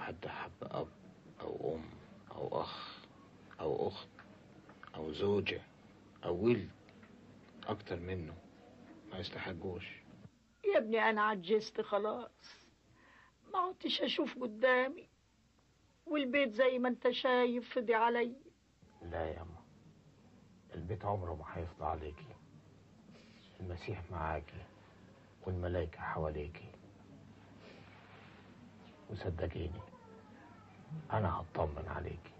حد حب أب أو أم أو أخ أو أخت أو زوجة أو ولد أكتر منه ما يستحقوش يا ابني أنا عجزت خلاص ما عدتش أشوف قدامي والبيت زي ما أنت شايف فضي علي لا يا أما البيت عمره ما هيفضى عليكي المسيح معاكي والملائكة حواليكي وصدقيني أنا هطمن عليكي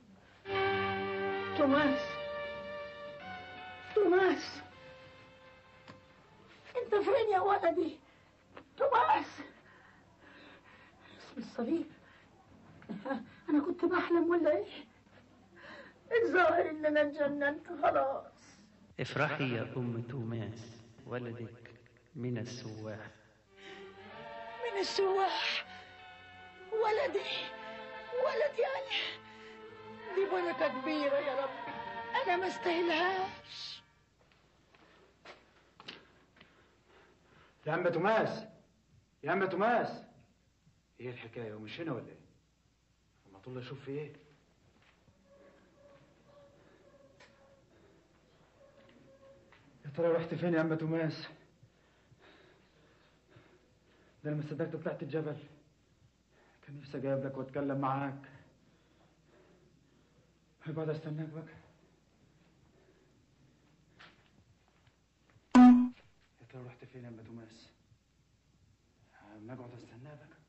توماس توماس انت فين يا ولدي توماس اسم الصليب انا كنت بحلم ولا ايه الظاهر ان انا اتجننت خلاص افرحي يا أم توماس ولدك من السواح من السواح ولدي ولدي انا دي بركة كبيرة يا ربي انا ما استاهلهاش يا عم توماس يا عم توماس ايه الحكايه ومش هنا ولا ايه اما طول اشوف في ايه يا ترى رحت فين يا عم توماس ده انا ما صدقت طلعت الجبل كان نفسي اجيب واتكلم معاك هقعد استناك بقى يا ترى رحت فين يا عم توماس ما اقعد استناك بقى